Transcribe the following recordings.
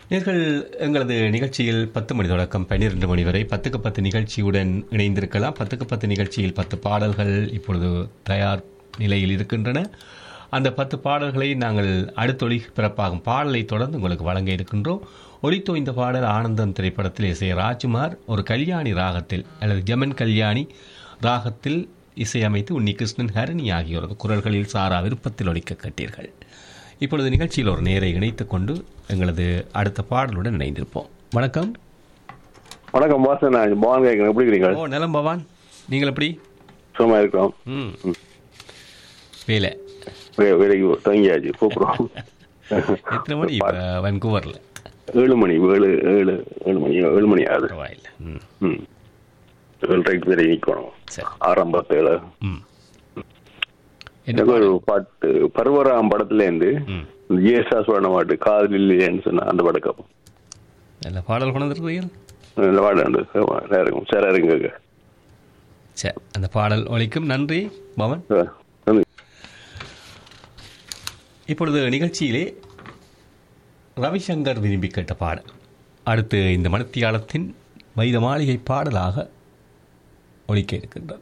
நீங்கள் எங்களது நிகழ்ச்சியில் பத்து மணி தொடக்கம் பன்னிரண்டு மணி வரை பத்துக்கு பத்து நிகழ்ச்சியுடன் இணைந்திருக்கலாம் பத்துக்கு பத்து நிகழ்ச்சியில் பத்து பாடல்கள் இப்பொழுது தயார் நிலையில் இருக்கின்றன அந்த பத்து பாடல்களை நாங்கள் அடுத்தொலி பிறப்பாகும் பாடலை தொடர்ந்து உங்களுக்கு வழங்க இருக்கின்றோம் ஒலித்தோ இந்த பாடல் ஆனந்தம் திரைப்படத்தில் இசை ராஜ்குமார் ஒரு கல்யாணி ராகத்தில் அல்லது ஜமன் கல்யாணி ராகத்தில் இசையமைத்து உன்னி கிருஷ்ணன் ஹரணி ஆகியோரது குரல்களில் சாரா விருப்பத்தில் ஒலிக்க கட்டீர்கள் இப்பொழுது நிகழ்ச்சியில் ஒரு நேரை இணைத்துக் கொண்டு எங்களது அடுத்த பாடலுடன் இணைந்திருப்போம் வணக்கம் வணக்கம் வாசன் நான் பவான் கேட்குறேன் எப்படி இருக்கிறீங்க ஓ நலம் பவான் நீங்கள் எப்படி சும்மா இருக்கிறோம் ம் வேலை வே- வேலைக்கு தங்கியாச்சு கூப்பிடுறோம் எத்தனை மணி இப்போ வன்கூவரில் ஏழு மணி ஏழு ஏழு ஏழு மணி ஏழு மணி ஆகுது பரவாயில்ல ம் ம் ஏழரைக்கு வேலை நிற்கணும் சரி ஆறாம் பத்தேழு ம் என்ன எனக்கு ஒரு பாட்டு பருவராம் படத்துல இருந்து ம் ஜிஎஸ்ஆ சொன்ன பாட்டு காதல் இல்லையேன்னு சொன்ன அந்த படக்கம் நல்ல பாடல் கொண்டு வந்துருக்கீங்க நல்ல பாட்டு உண்டு. நல்லா இருக்கும் சார் இருங்க சரி அந்த பாடல் ஒலிக்கும் நன்றி பவன் இப்பொழுது நிகழ்ச்சியிலே ரவிசங்கர் விரும்பி கேட்ட பாடல் அடுத்து இந்த மணித்தியாலத்தின் வைத மாளிகை பாடலாக ஒலிக்க இருக்கின்றது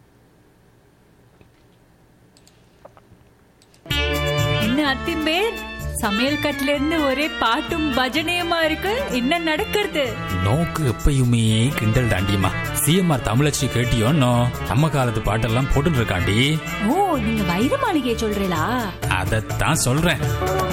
என்ன அத்திம்பே சமையல் கட்டுல இருந்து ஒரே பாட்டும் பஜனையுமா இருக்கு என்ன நடக்கிறது நோக்கு எப்பயுமே கிண்டல் தாண்டியம்மா சிஎம்ஆர் தமிழச்சி கேட்டியோன்னோ நம்ம காலத்து பாட்டெல்லாம் போட்டுட்டு இருக்காண்டி ஓ நீங்க வைர மாளிகையை சொல்றீங்களா அதைத்தான் சொல்றேன்